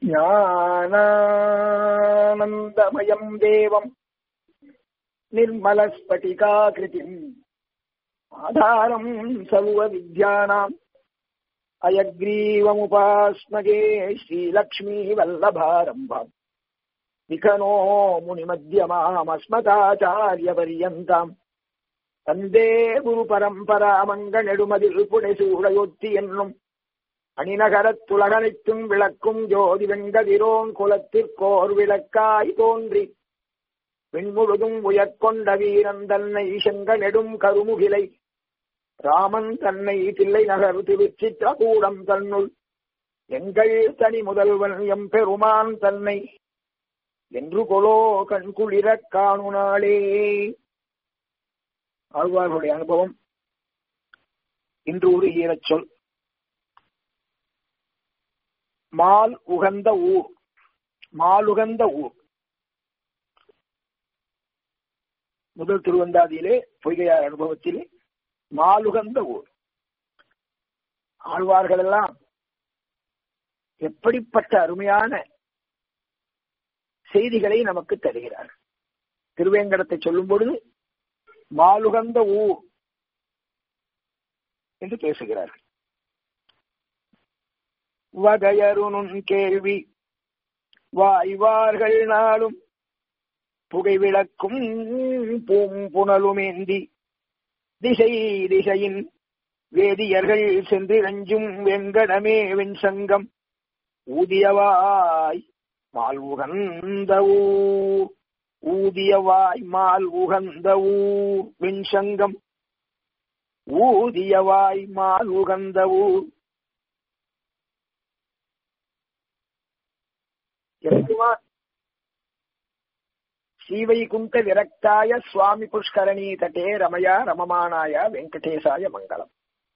ज्ञानानन्दमयम् देवम् निर्मलस्फटिकाकृतिम् आधारम् सर्वविद्यानाम् अयग्रीवमुपास्मगे श्रीलक्ष्मीवल्लभारम्भम् विखनो முனிமத்தியமாமஸ்மதாச்சாரியபரியந்தாம் தந்தே குரு பரம்பரா மங்கநெடுமதில் புடைசூடையொத்தி என்னும் அணிநகரத்துலகனைத்தும் விளக்கும் ஜோதி வெங்கதிரோன் குலத்திற்கோர் விளக்காய் தோன்றி விண்முழுதும் உயர்கொண்ட வீரன் தன்னை செங்க நெடும் கருமுகிலை ராமன் தன்னை தில்லை நகர் திருச்சித்திரகூடம் தன்னுள் எங்கள் தனி முதல்வன் எம் பெருமான் தன்னை என்று கொலோ கண்குளிரக் காணு நாளே ஆழ்வார்களுடைய அனுபவம் இன்று ஒரு ஈரச் சொல் மால் உகந்த ஊர் மாலுகந்த ஊர் முதல் திருவந்தாதியிலே பொய்கையார் அனுபவத்திலே மாலுகந்த ஊர் ஆழ்வார்கள் எல்லாம் எப்படிப்பட்ட அருமையான செய்திகளை நமக்கு தருகிறார் திருவேங்கடத்தை சொல்லும் பொழுது மாலுகந்த ஊர் என்று பேசுகிறார்கள் வகையருணுன் கேள்வி வாய்வார்கள் நாளும் புகைவிளக்கும் பூம்புணலுமேந்தி திசை திசையின் வேதியர்கள் சென்றிரஞ்சும் வெங்கடமே வெண்சங்கம் ஊதியவாய் மால் உகந்த ஊர் ஊதியவாய் மால் உகந்த ஊர் வெண்சங்கம் ஊதியவாய் மால் உகந்த ஊர் எம்பெருமான் ஸ்ரீவைகுண்ட விரக்தாய சுவாமி புஷ்கரணி தட்டே ரமயா ரமமானாய வெங்கடேசாய மங்களம்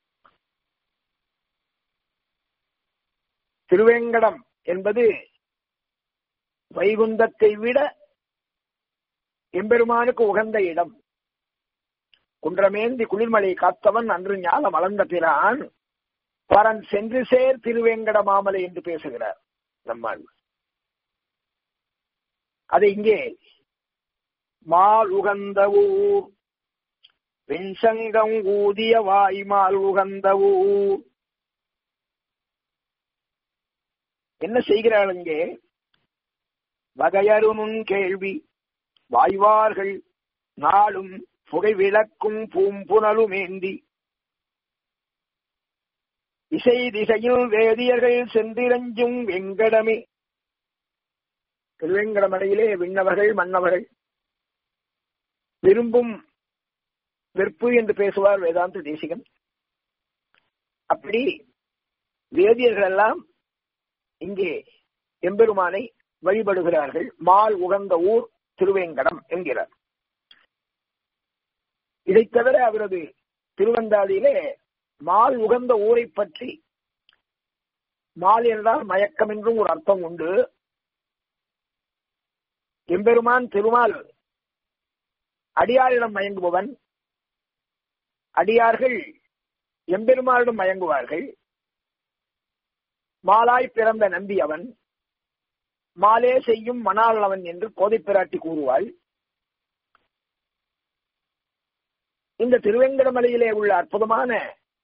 திருவேங்கடம் என்பது வைகுந்தத்தை விட எம்பெருமானுக்கு உகந்த இடம் குன்றமேந்தி குளிர்மலை காத்தவன் அன்று ஞானம் வளர்ந்த பிறான் பரன் சென்று சேர் திருவேங்கட மாமலை என்று பேசுகிறார் நம்மால் அது இங்கே மால் உகந்த ஊர் வெண்சங்கம் ஊதிய வாய் மால் உகந்த ஊர் என்ன செய்கிறாள் இங்கே வகையருணுன் கேள்வி வாய்வார்கள் நாளும் புகை விளக்கும் பூம்புணலுமேந்தி இசை திசையில் வேதியர்கள் சென்றிரஞ்சும் வெங்கடமே திருவேங்கடமலையிலே விண்ணவர்கள் மன்னவர்கள் விரும்பும் வெறுப்பு என்று பேசுவார் வேதாந்த தேசிகன் அப்படி வேதியர்கள் எல்லாம் இங்கே எம்பெருமானை வழிபடுகிறார்கள் மால் உகந்த ஊர் திருவேங்கடம் என்கிறார் இதை தவிர அவரது திருவந்தாதியிலே மால் உகந்த ஊரை பற்றி மால் என்றால் மயக்கம் என்றும் ஒரு அர்த்தம் உண்டு எம்பெருமான் திருமால் அடியாரிடம் மயங்குபவன் அடியார்கள் எம்பெருமானிடம் மயங்குவார்கள் மாலாய் பிறந்த நம்பி அவன் மாலே செய்யும் மணால் அவன் என்று கோதை பிராட்டி கூறுவாள் இந்த திருவேங்கடமலையிலே உள்ள அற்புதமான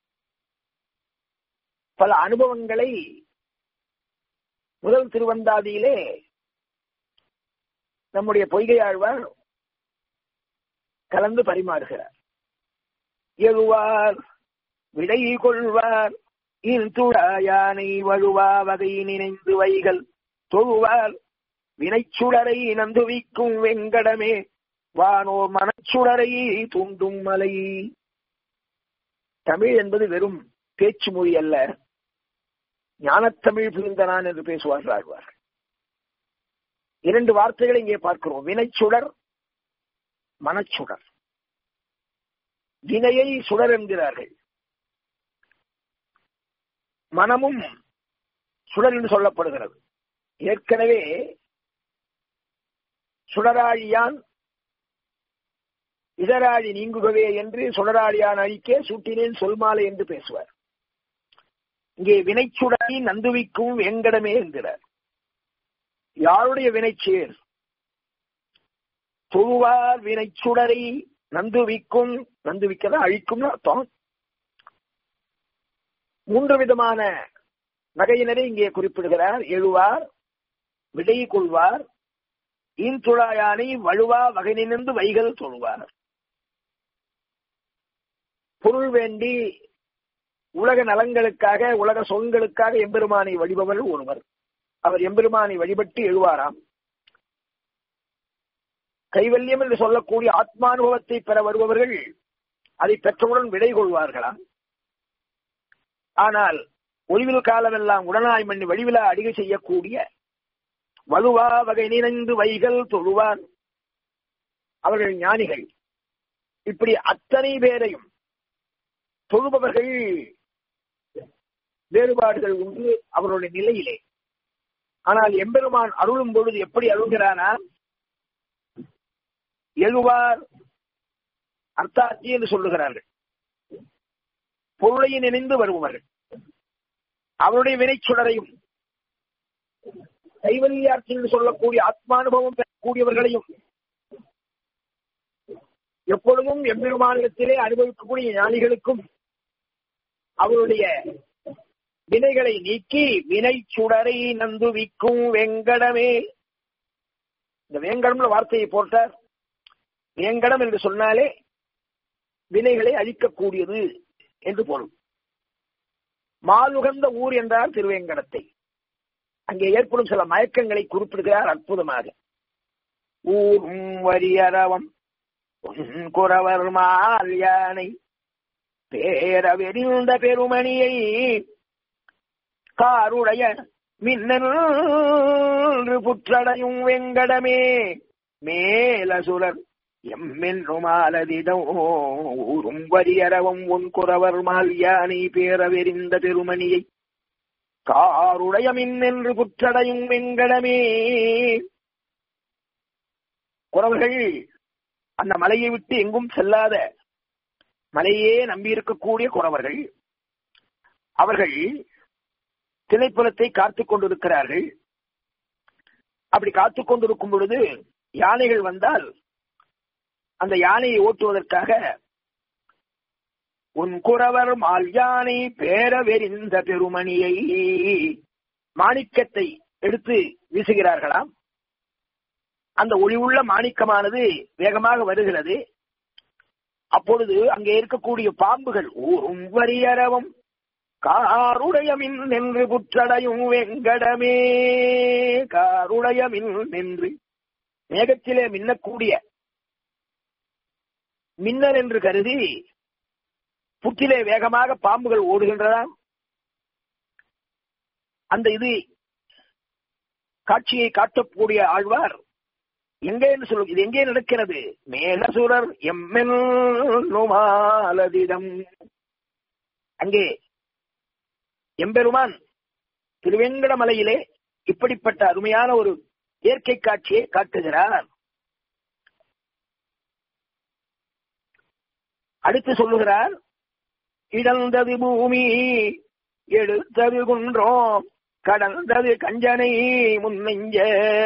பல அனுபவங்களை முதல் திருவந்தாதியிலே நம்முடைய பொய்கை ஆழ்வார் கலந்து பரிமாறுகிறார் எழுவார் விடை கொள்வார் யானை வழுவா வகை நினைந்து வைகள் தொழுவார் வினைச்சுடரை நந்துவிக்கும் வெங்கடமே வானோர் மனச்சுடரை தூண்டும் மலை தமிழ் என்பது வெறும் பேச்சு மொழி அல்ல ஞானத்தமிழ் புரிந்தனான் என்று பேசுவார்கள் ஆழ்வார் இரண்டு வார்த்தைகளை இங்கே பார்க்கிறோம் வினைச்சுடர் மனச்சுடர் வினையை சுடர் என்கிறார்கள் மனமும் சுடர் என்று சொல்லப்படுகிறது ஏற்கனவே சுடராழியான் இதராழி நீங்குகவே என்று சுடராழியான் அழிக்கே சூட்டினேன் சொல்மாலை என்று பேசுவார் இங்கே வினைச்சுடரை நந்துவிக்கும் வெங்கடமே என்கிறார் யாருடைய வினைச்சேர் தொழுவார் வினைச்சுடரை நந்துவிக்கும் நந்துவிக்கதான் அழிக்கும்னு அர்த்தம் மூன்று விதமான நகையினரை இங்கே குறிப்பிடுகிறார் எழுவார் விடை கொள்வார் ஈன்துழாயானை வலுவா வகை நின்று வைகள் தொழுவார் பொருள் வேண்டி உலக நலங்களுக்காக உலக சொங்களுக்காக எம்பெருமானை வழிபவர் ஒருவர் அவர் எம்பெருமானை வழிபட்டு எழுவாராம் கைவல்யம் என்று சொல்லக்கூடிய ஆத்மானுபவத்தை பெற வருபவர்கள் அதை பெற்றவுடன் விடை கொள்வார்களாம் ஆனால் ஒளிவில் காலமெல்லாம் உடனாய் மண்ணி வழிவிழா அடிகை செய்யக்கூடிய வலுவா வகை நினைந்து வைகள் தொழுவார் அவர்கள் ஞானிகள் இப்படி அத்தனை பேரையும் தொழுபவர்கள் வேறுபாடுகள் உண்டு அவருடைய நிலையிலே ஆனால் எம்பெருமான் அருளும் பொழுது எப்படி அருள்கிறானா எழுவார் அர்த்தாத்தி என்று சொல்லுகிறார்கள் பொருளையை நினைந்து வருபவர்கள் அவருடைய வினைச்சுடரையும் கைவல்யார்த்தி என்று சொல்லக்கூடிய ஆத்மானுபவம் பெறக்கூடியவர்களையும் எப்பொழுதும் எம்பெருமானிடத்திலே அனுபவிக்கக்கூடிய ஞானிகளுக்கும் அவருடைய வினைகளை நீக்கி வினை சுடரை நந்துவிக்கும் வெங்கடமே இந்த வேங்கடம்ல வார்த்தையை போட்டார் வேங்கடம் என்று சொன்னாலே வினைகளை அழிக்கக்கூடியது என்று பொருள் மாலுகந்த ஊர் என்றார் திருவேங்கடத்தை அங்கே ஏற்படும் சில மயக்கங்களை குறிப்பிடுகிறார் அற்புதமாக ஊரும் வரியரவம் குறவர் மால் யானை பேரவெறிந்த பெருமணியை காருடைய மின்னல் புற்றடையும் வெங்கடமே மேலசுரர் எம்மென்றுமாலதிடம் ஊரும் வரியரவம் உன் குறவர் மால் யானை பேரவெறிந்த பெருமணியை காருடைய மின்னென்று புற்றடையும் வெங்கடமே குறவர்கள் அந்த மலையை விட்டு எங்கும் செல்லாத மலையே நம்பியிருக்கக்கூடிய குறவர்கள் அவர்கள் திணைப்புலத்தை காத்துக் கொண்டிருக்கிறார்கள் அப்படி காத்துக் கொண்டிருக்கும் பொழுது யானைகள் வந்தால் அந்த யானையை ஓட்டுவதற்காக உன் குறவர் மால் யானை பேரவெறிந்த பெருமணியை மாணிக்கத்தை எடுத்து வீசுகிறார்களாம் அந்த ஒளிவுள்ள மாணிக்கமானது வேகமாக வருகிறது அப்பொழுது அங்கே இருக்கக்கூடிய பாம்புகள் ஊரும் வரியரவம் காருடைய மின் நின்று புற்றடையும் வெங்கடமே காருடைய மின் நின்று மேகத்திலே மின்னக்கூடிய மின்னல் என்று கருதி புற்றிலே வேகமாக பாம்புகள் ஓடுகின்றதாம் அந்த இது காட்சியை காட்டக்கூடிய ஆழ்வார் எங்கே என்று சொல்லு இது எங்கே நடக்கிறது மேலசுரர் எம்மெல்லுமாலதிடம் அங்கே எம்பெருமான் திருவேங்கடமலையிலே இப்படிப்பட்ட அருமையான ஒரு இயற்கை காட்சியை காட்டுகிறார் அடுத்து சொல்லுகிறார் இடந்தது பூமி எடுத்தது குன்றோம் கடந்தது கஞ்சனை முன்னெஞ்ச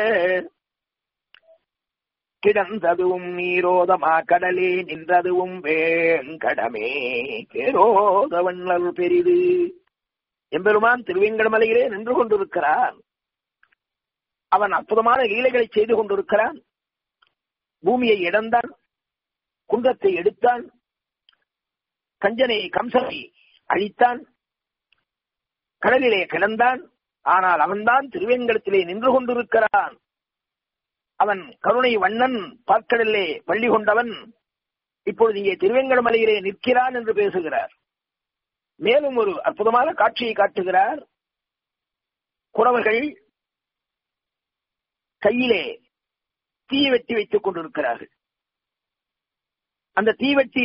கிடந்ததுவும் நீரோதமா கடலே நின்றதுவும் வேங்கடமே பேரோத வண்ணல் பெரிது எம்பெருமான் திருவேங்கடமலையிலே நின்று கொண்டிருக்கிறான் அவன் அற்புதமான லீலைகளை செய்து கொண்டிருக்கிறான் பூமியை இடந்தான் குன்றத்தை எடுத்தான் கஞ்சனை கம்சனை அழித்தான் கடலிலே கிடந்தான் ஆனால் அவன்தான் திருவேங்கடத்திலே நின்று கொண்டிருக்கிறான் அவன் கருணை வண்ணன் பார்க்கடலே பள்ளி கொண்டவன் இப்பொழுது இங்கே திருவேங்கடமலையிலே நிற்கிறான் என்று பேசுகிறார் மேலும் ஒரு அற்புதமான காட்சியை காட்டுகிறார் குறவர்கள் கையிலே தீவெட்டி வைத்துக் கொண்டிருக்கிறார்கள் அந்த தீவெட்டி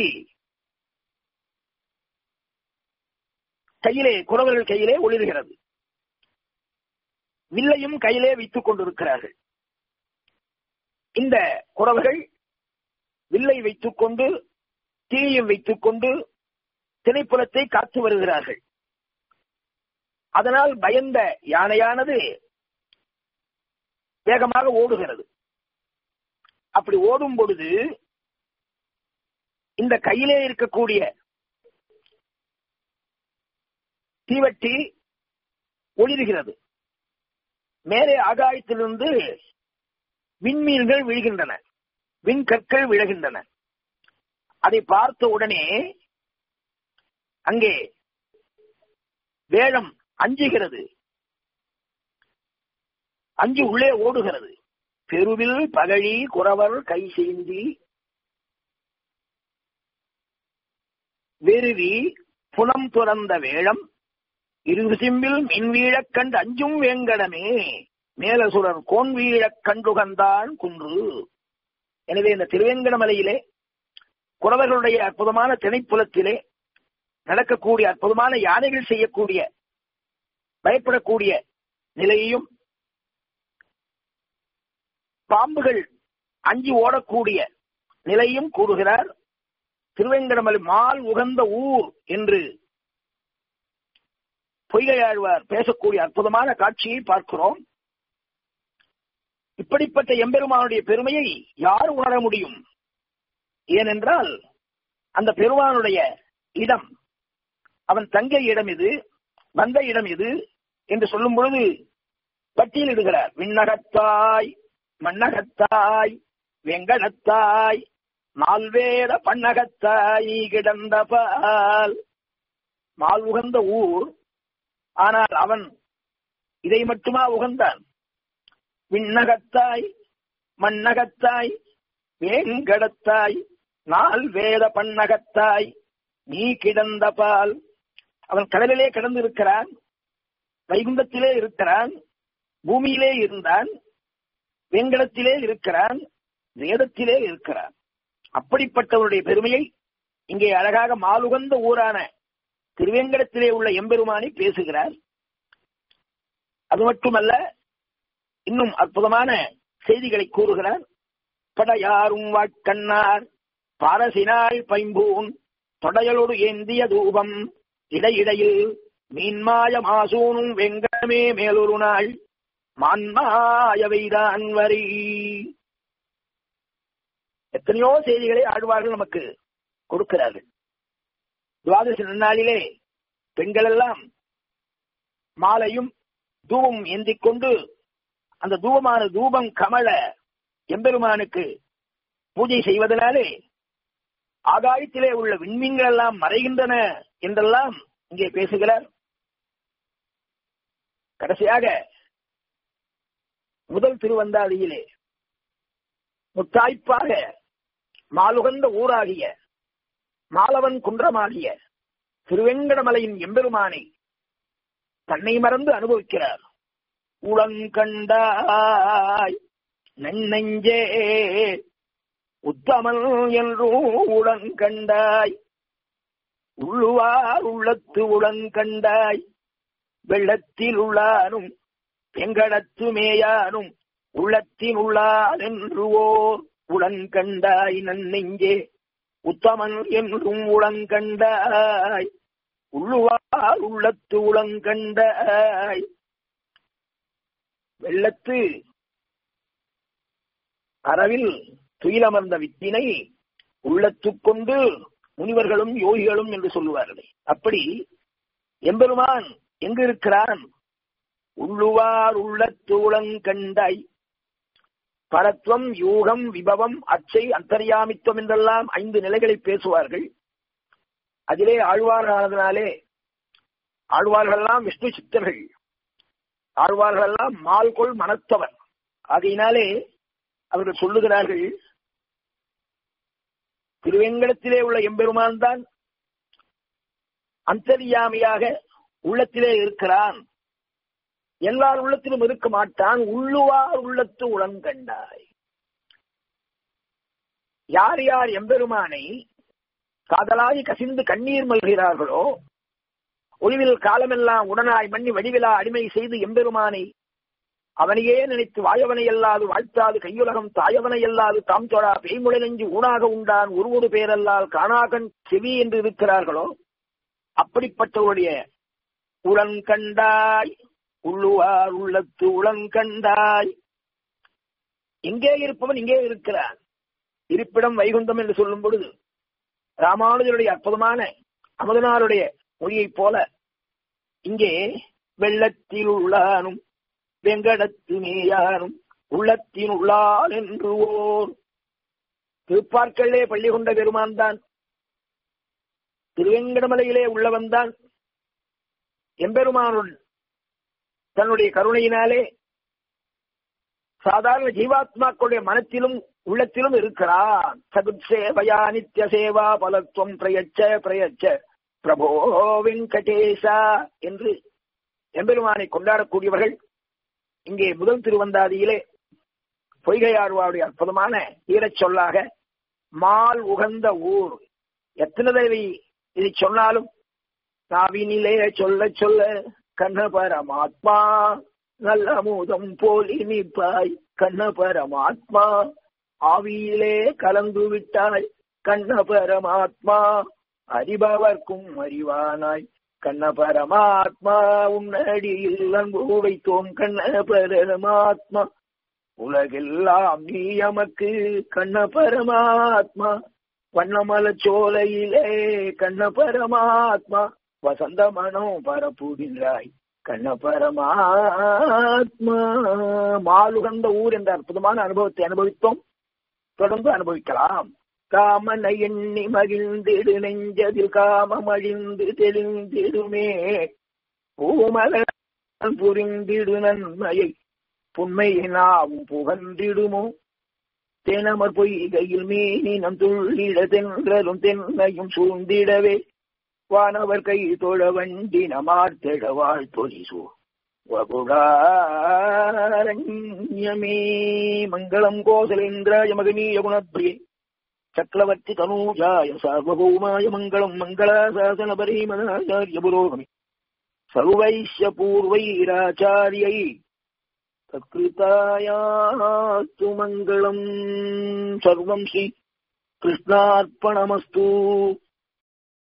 கையிலே குறவர்கள் கையிலே ஒளிர்கிறது வில்லையும் கையிலே வைத்துக் கொண்டிருக்கிறார்கள் இந்த குறவர்கள் வில்லை வைத்துக் கொண்டு தீயும் வைத்துக் கொண்டு திணைப்புலத்தை காத்து வருகிறார்கள் அதனால் பயந்த யானையானது வேகமாக ஓடுகிறது அப்படி ஓடும் பொழுது இந்த கையிலே இருக்கக்கூடிய தீவட்டி ஒளிர்கிறது மேலே ஆகாயத்திலிருந்து விண்மீன்கள் விழுகின்றன விண்கற்கள் விழுகின்றன அதை பார்த்த உடனே அங்கே வேழம் அஞ்சுகிறது அஞ்சு உள்ளே ஓடுகிறது பெருவில் பகழி குறவர் கை செய்தி வெறுவி புனம் துறந்த வேழம் இருசிம்பில் மின்வீழக் கண்டு அஞ்சும் வேங்கடமே மேலசுரர் கோன் வீழக் கண்டுகந்தான் குன்று எனவே இந்த திருவேங்கடமலையிலே குறவர்களுடைய அற்புதமான திணைப்புலத்திலே நடக்கக்கூடிய அற்புதமான யானைகள் செய்யக்கூடிய பயப்படக்கூடிய நிலையையும் பாம்புகள் அஞ்சி ஓடக்கூடிய நிலையும் கூறுகிறார் திருவேங்கடமலை மால் உகந்த ஊர் என்று பொய்கையாழ்வார் பேசக்கூடிய அற்புதமான காட்சியை பார்க்கிறோம் இப்படிப்பட்ட எம்பெருமானுடைய பெருமையை யார் உணர முடியும் ஏனென்றால் அந்த பெருமானுடைய இடம் அவன் தங்க இடம் இது வந்த இடம் இது என்று சொல்லும் பொழுது பட்டியலிடுகிறார் விண்ணகத்தாய் மண்ணகத்தாய் வெங்கடத்தாய் நால்வேத பன்னகத்தாய் கிடந்த பால் மால் உகந்த ஊர் ஆனால் அவன் இதை மட்டுமா உகந்தான் விண்ணகத்தாய் மண்ணகத்தாய் வேங்கடத்தாய் நால் வேத பன்னகத்தாய் நீ கிடந்த பால் அவன் கடலிலே கிடந்து இருக்கிறான் வைகுண்டத்திலே இருக்கிறான் பூமியிலே இருந்தான் வெங்கடத்திலே இருக்கிறான் வேதத்திலே இருக்கிறான் அப்படிப்பட்டவருடைய பெருமையை இங்கே அழகாக மாலுகந்த ஊரான திருவேங்கடத்திலே உள்ள எம்பெருமானை பேசுகிறார் அது மட்டுமல்ல இன்னும் அற்புதமான செய்திகளை கூறுகிறார் படையாரும் வாட்கண்ணார் பாரசினாள் பைம்பூன் தொடையலோடு ஏந்திய தூபம் இடையிடையில் மீன்மாய மாசூனும் வெங்கடமே மேலொரு நாள் மான்மாயவைதான் வரி எத்தனையோ செய்திகளை ஆழ்வார்கள் நமக்கு கொடுக்கிறார்கள் துவாதசி நன்னாளிலே பெண்கள் எல்லாம் மாலையும் தூபம் ஏந்திக் கொண்டு அந்த தூபமான தூபம் கமல எம்பெருமானுக்கு பூஜை செய்வதனாலே ஆகாயத்திலே உள்ள விண்மீன்கள் எல்லாம் மறைகின்றன என்றெல்லாம் இங்கே பேசுகிறார் கடைசியாக முதல் திருவந்தாதியிலே முத்தாய்ப்பாக மாலுகந்த ஊராகிய மாலவன் குன்றமாகிய திருவெங்கடமலையின் எம்பெருமானை தன்னை மறந்து அனுபவிக்கிறார் உளங்கண்டாய் நன்னெஞ்சே உத்தமன் என்றும் உளங்கண்டாய் உள்ளுவார் உள்ளத்து உளங்கண்டாய் வெள்ளத்தில் உள்ளானும் எங்கடத்து மேயானும் உள்ளத்தின் உள்ளான் என்று ஓர் உளங்கண்டாய் நன்னெஞ்சே உத்தமன் என்றும் உளங்கண்டாய் உள்ளுவார் உள்ளத்து உளங்கண்டாய் வெள்ளத்து அறவில் துயிலமர்ந்த வித்தினை உள்ளத்துக் கொண்டு முனிவர்களும் யோகிகளும் என்று சொல்லுவார்கள் அப்படி எம்பெருமான் எங்கு இருக்கிறான் உள்ளுவார் உள்ளத்து உளங்கண்டாய் பரத்வம் யூகம் விபவம் அச்சை அந்தர்யாமித்துவம் என்றெல்லாம் ஐந்து நிலைகளை பேசுவார்கள் அதிலே ஆழ்வார்களானதினாலே ஆழ்வார்களெல்லாம் விஷ்ணு சித்தர்கள் ஆழ்வார்களெல்லாம் மால்கொள் மனத்தவர் ஆகையினாலே அவர்கள் சொல்லுகிறார்கள் திருவேங்கடத்திலே உள்ள எம்பெருமான் தான் அந்தரியாமியாக உள்ளத்திலே இருக்கிறான் எல்லார் உள்ளத்திலும் இருக்க மாட்டான் உள்ளுவார் உள்ளத்து உளங்கண்டாய் யார் யார் எம்பெருமானை காதலாகி கசிந்து கண்ணீர் மல்கிறார்களோ ஒளிவில் காலமெல்லாம் உடனாய் மண்ணி வடிவிலா அடிமை செய்து எம்பெருமானை அவனையே நினைத்து வாயவனை அல்லாது வாழ்த்தாது கையுலகம் தாயவனை அல்லாது தாம் தொழா பெய்முளை நெஞ்சு ஊனாக உண்டான் ஒருவொரு பேரல்லால் காணாகன் செவி என்று இருக்கிறார்களோ அப்படிப்பட்டவருடைய உளங்கண்டாய் உள்ளுவார் உள்ளத்து உளங்கண்டாய் எங்கே இருப்பவன் இங்கே இருக்கிறான் இருப்பிடம் வைகுந்தம் என்று சொல்லும் பொழுது ராமானுஜருடைய அற்புதமான அமுதனாருடைய மொழியைப் போல இங்கே வெள்ளத்தில் உள்ளானும் வெங்கடத்து மேயானும் உள்ளத்தின் உள்ளான் என்று ஓர் திருப்பார்க்கல்லே பள்ளி கொண்ட பெருமான் தான் திருவேங்கடமலையிலே உள்ளவன் தான் எம்பெருமானுடன் தன்னுடைய கருணையினாலே சாதாரண ஜீவாத்மாக்களுடைய மனத்திலும் உள்ளத்திலும் இருக்கிறான் சகுத் சேவையா நித்திய சேவா பலத்துவம் பிரயச்ச பிரயச்ச பிரபோ வெங்கடேசா என்று எம்பெருமானை கொண்டாடக்கூடியவர்கள் இங்கே முதல் திருவந்தாதியிலே பொய்கையாழ்வாருடைய அற்புதமான ஈரச் சொல்லாக மால் உகந்த ஊர் எத்தனை தடவை இதை சொன்னாலும் நாவினிலே சொல்ல சொல்ல கண்ண பரமாத்மா நல்ல மூதம் போல் இனிப்பாய் கண்ண பரமாத்மா ஆவியிலே கலந்து விட்டாய் கண்ண பரமாத்மா அறிபவர்க்கும் அறிவானாய் கண்ண பரமாத்மா உன்னடியில் அன்பு வைத்தோம் கண்ண பரமாத்மா உலகெல்லாம் நீ எமக்கு கண்ண பரமாத்மா வண்ணமல சோலையிலே கண்ண பரமாத்மா வசந்த மனம் பரப்புகின்றாய் கண்ண பரமாத்மா மாலுகந்த ஊர் என்ற அற்புதமான அனுபவத்தை அனுபவித்தோம் தொடர்ந்து அனுபவிக்கலாம் காமனை எண்ணி மகிழ்ந்திடு நெஞ்சதில் காமம் அழிந்து தெளிந்திடுமே பூமலன் புரிந்திடு நன்மையை புண்மையினாவும் புகன்றிடுமோ தெனமர் பொய்கையில் மீனினம் துள்ளிட தென்றலும் தென்னையும் சூழ்ந்திடவே வானவர் கை தொழ வண்டி நமார்த்தெழ வாழ்த்தொலிசோ வகுடாரண்யமே மங்களம் கோசலேந்திராய மகனீய குணத்ரியே சக்கரவர்த்தி தனூஜாய சார்வபௌமாய மங்களம் மங்களாசாசன பரீமதாச்சாரிய புரோகமி சர்வைஷ்ய பூர்வைராச்சாரியை तत्कृतायास्तु मङ्गलम् सर्वम् श्री कृष्णार्पणमस्तु